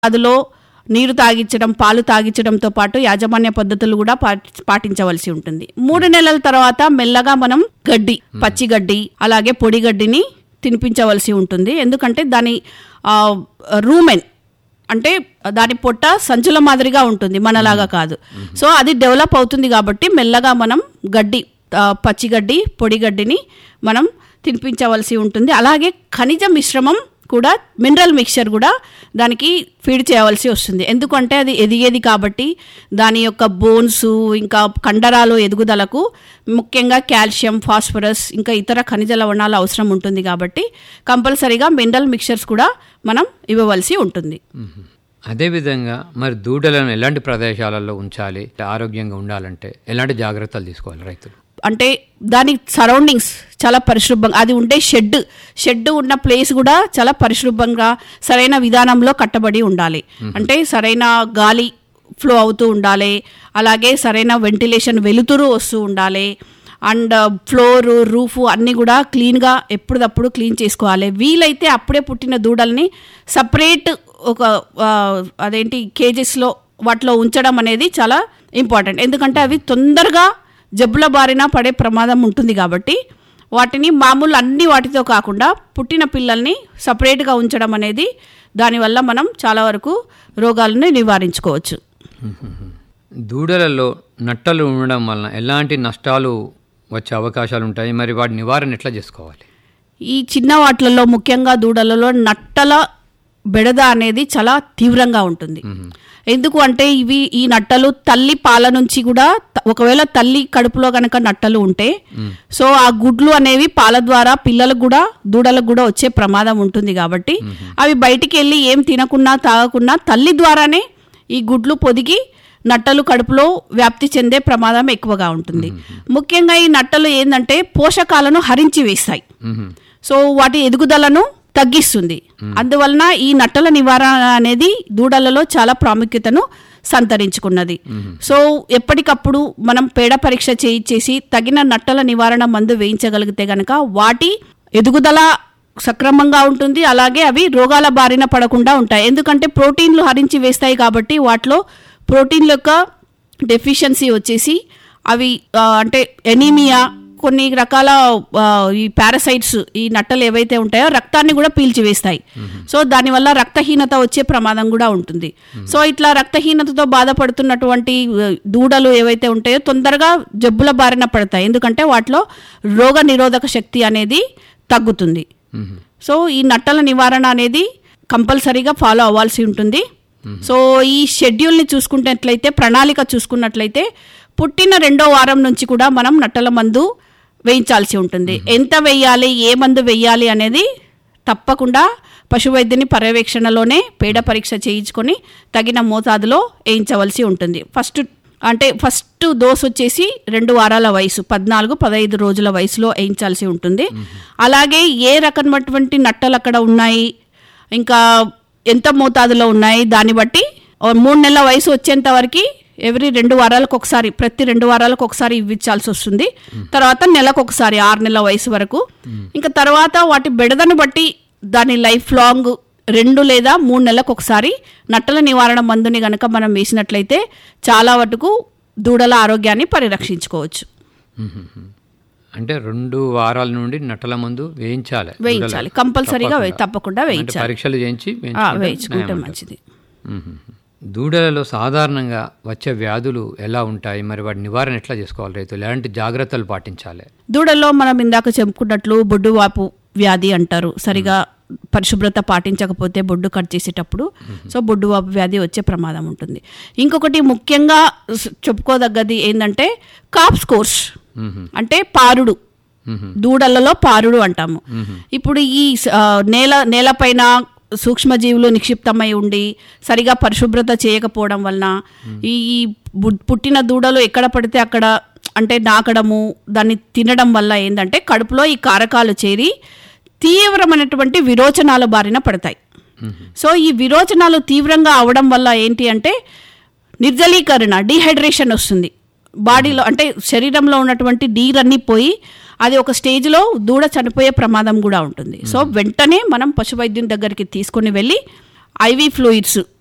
అందులో నీరు తాగించడం పాలు తాగించడంతో పాటు యాజమాన్య పద్ధతులు కూడా పాటి- పాటించవలసి ఉంటుంది మూడు నెలల తర్వాత మెల్లగా మనం గడ్డి పచ్చి గడ్డి అలాగే పొడి గడ్డిని తినిపించవలసి ఉంటుంది ఎందుకంటే దాని ఆ, రూమెన్ అంటే దాని పొట్ట సంచుల మాదిరిగా ఉంటుంది మనలాగా కాదు సో అది డెవలప్ అవుతుంది కాబట్టి మెల్లగా మనం గడ్డి ఆ, పచ్చి గడ్డి పొడి గడ్డిని మనం తినిపించవలసి ఉంటుంది అలాగే ఖనిజ మిశ్రమం కూడా మినరల్ మిక్చర్ కూడా దానికి ఫీడ్ చేయవలసి వస్తుంది ఎందుకంటే అది ఎదిగేది కాబట్టి దాని యొక్క బోన్స్ ఇంకా కండరాలు ఎదుగుదలకు ముఖ్యంగా కాల్షియం ఫాస్ఫరస్ ఇంకా ఇతర ఖనిజ లవణాలు అవసరం ఉంటుంది కాబట్టి కంపల్సరీగా మినరల్ మిక్చర్స్ కూడా మనం ఇవ్వవలసి ఉంటుంది మ్మ్. అదేవిధంగా మరి దూడలను ఎలాంటి ప్రదేశాలలో ఉంచాలి ఆరోగ్యంగా ఉండాలంటే ఎలాంటి జాగ్రత్తలు తీసుకోవాలి రైతులు అంటే దాని సరౌండింగ్స్ చాలా పరిశుభ్రంగా అది ఉండే షెడ్ షెడ్ ఉన్న ప్లేస్ కూడా చాలా పరిశుభ్రంగా సరైన విధానంలో కట్టబడి ఉండాలి అంటే సరైన గాలి ఫ్లో అవుతూ ఉండాలి అలాగే సరైన వెంటిలేషన్ వెలుతురు వస్తూ ఉండాలి అండ్ ఫ్లోర్ రూఫ్ అన్నీ కూడా క్లీన్గా ఎప్పటికప్పుడు క్లీన్ చేసుకోవాలి వీలైతే అప్పుడే పుట్టిన దూడల్ని సపరేట్ ఒక ఆ, అదేంటి కేజెస్లో వాటిలో ఉంచడం అనేది చాలా ఇంపార్టెంట్ ఎందుకంటే అవి తొందరగా జబ్బుల బారిన పడే ప్రమాదం ఉంటుంది కాబట్టి వాటిని మామూలు అన్ని వాటితో కాకుండా పుట్టిన పిల్లల్ని సపరేట్గా ఉంచడం అనేది దానివల్ల మనం చాలా వరకు రోగాలను నివారించుకోవచ్చు దూడలలో నట్టలు ఉండడం వలన ఎలాంటి నష్టాలు వచ్చే అవకాశాలు ఉంటాయి మరి వాటి నివారణ ఎట్లా చేసుకోవాలి ఈ చిన్న వాటిలలో ముఖ్యంగా దూడలలో నట్టల బెడద అనేది చాలా తీవ్రంగా ఉంటుంది ఎందుకు అంటే ఇవి ఈ నట్టలు తల్లి పాల నుంచి కూడా త- ఒకవేళ తల్లి కడుపులో గనక నట్టలు ఉంటే సో ఆ గుడ్లు అనేవి పాల ద్వారా పిల్లలకు కూడా దూడలకు కూడా వచ్చే ప్రమాదం ఉంటుంది కాబట్టి అవి బయటికి వెళ్ళి ఏం తినకున్నా తాగకున్నా తల్లి ద్వారానే ఈ గుడ్లు పొదిగి నట్టలు కడుపులో వ్యాప్తి చెందే ప్రమాదం ఎక్కువగా ఉంటుంది ముఖ్యంగా ఈ నట్టలు ఏంటంటే పోషకాలను హరించి వేస్తాయి మ్మ్. సో వాటి ఎదుగుదలను తగ్గిస్తుంది అందువలన ఈ నట్టల నివారణ అనేది దూడలలో చాలా ప్రాముఖ్యతను సంతరించుకున్నది సో ఎప్పటికప్పుడు మనం పేడ పరీక్ష చేయించేసి తగిన నట్టల నివారణ మందు వేయించగలిగితే గనక వాటి ఎదుగుదల సక్రమంగా ఉంటుంది అలాగే అవి రోగాల బారిన పడకుండా ఉంటాయి ఎందుకంటే ప్రోటీన్లు హరించి వేస్తాయి కాబట్టి వాటిలో ప్రోటీన్ల యొక్క డెఫిషియన్సీ వచ్చేసి అవి ఆ, అంటే ఎనీమియా కొన్ని రకాల ఆ, ఈ పారాసైట్స్ ఈ నట్టలు ఏవైతే ఉంటాయో రక్తాన్ని కూడా పీల్చివేస్తాయి సో దానివల్ల రక్తహీనత వచ్చే ప్రమాదం కూడా ఉంటుంది సో ఇట్లా రక్తహీనతతో బాధపడుతున్నటువంటి ఆ, దూడలు ఏవైతే ఉంటాయో తొందరగా జబ్బుల బారిన పడతాయి ఎందుకంటే వాటిలో రోగ నిరోధక శక్తి అనేది తగ్గుతుంది మ్మ్. సో ఈ నట్టల నివారణ అనేది కంపల్సరీగా ఫాలో అవ్వాల్సి ఉంటుంది సో ఈ షెడ్యూల్ని చూసుకున్నట్లయితే ప్రణాళిక చూసుకున్నట్లయితే పుట్టిన రెండో వారం నుంచి కూడా మనం నట్టల మందు వేయించాల్సి ఉంటుంది ఎంత వేయాలి ఏ మందు వేయాలి అనేది తప్పకుండా పశువైద్యుని పర్యవేక్షణలోనే పేడ పరీక్ష చేయించుకొని తగిన మోతాదులో వేయించవలసి ఉంటుంది ఫస్ట్ అంటే ఫస్ట్ డోస్ వచ్చేసి రెండు వారాల వయసు పద్నాలుగు పదహైదు రోజుల వయసులో వేయించాల్సి ఉంటుంది అలాగే ఏ రకమైనటువంటి నట్టలు అక్కడ ఉన్నాయి ఇంకా ఎంత మోతాదులో ఉన్నాయి దాన్ని బట్టి ఓ మూడు నెలల వయసు వచ్చేంత వరకు ఎవ్రీ రెండు వారాలకు ఒకసారి ప్రతి రెండు వారాలకు ఒకసారి ఇవ్వించాల్సి వస్తుంది తర్వాత నెలకు ఒకసారి ఆరు నెలల వయసు వరకు ఇంకా తర్వాత వాటి బెడదను బట్టి దాని లైఫ్ లాంగ్ రెండు లేదా మూడు నెలలకు ఒకసారి నట్టల నివారణ మందుని గనక మనం వేసినట్లయితే చాలా వరకు దూడల ఆరోగ్యాన్ని పరిరక్షించుకోవచ్చు మ్మ్. అంటే రెండు వారాల నుండి నట్టల మందు వేయించాలి వేయించాలి దూడలకు. కంపల్సరీగా వే- తప్పకుండా. తప్పకుండా అంటే వేయించాలి పరీక్షలు చేయించి ఆ, వేయించుకుంటే వేయించుకుంటే నయం ఉంటుంది. మంచిది మ్మ్. దూడలలో సాధారణంగా వచ్చే వ్యాధులు ఎలా ఉంటాయి మరి వాటి నివారణ ఎట్లా చేసుకోవాలి రైతులు ఎలాంటి జాగ్రత్తలు పాటించాలి దూడల్లో మనం ఇందాక చెప్పుకున్నట్లు బొడ్డువాపు వ్యాధి అంటారు సరిగా పరిశుభ్రత పాటించకపోతే బొడ్డు కట్ చేసేటప్పుడు సో బొడ్డువాపు వ్యాధి వచ్చే ప్రమాదం ఉంటుంది ఇంకొకటి ముఖ్యంగా స్- చెప్పుకోదగ్గది ఏంటంటే కాప్స్ కోర్స్ మ్మ్. అంటే పారుడు మ్మ్. దూడలలో పారుడు అంటాము ఇప్పుడు ఈ స- ఆ, నేల నేలపైన సూక్ష్మజీవులు నిక్షిప్తమై ఉండి సరిగా పరిశుభ్రత చేయకపోవడం వలన ఈ ఈ బు- పుట్టిన దూడలు ఎక్కడ పడితే అక్కడ అంటే నాకడము దాన్ని తినడం వల్ల ఏంటంటే కడుపులో ఈ కారకాలు చేరి తీవ్రమైనటువంటి విరోచనాల బారిన పడతాయి సో ఈ విరోచనాలు తీవ్రంగా అవడం వల్ల ఏంటి అంటే నిర్జలీకరణ డీహైడ్రేషన్ వస్తుంది బాడీలో అంటే శరీరంలో ఉన్నటువంటి నీరన్నీ పోయి అది ఒక స్టేజ్లో దూడ చనిపోయే ప్రమాదం కూడా ఉంటుంది సో వెంటనే మనం పశువైద్యుని దగ్గరికి తీసుకొని వెళ్ళి ఐవీ ఫ్లూయిడ్స్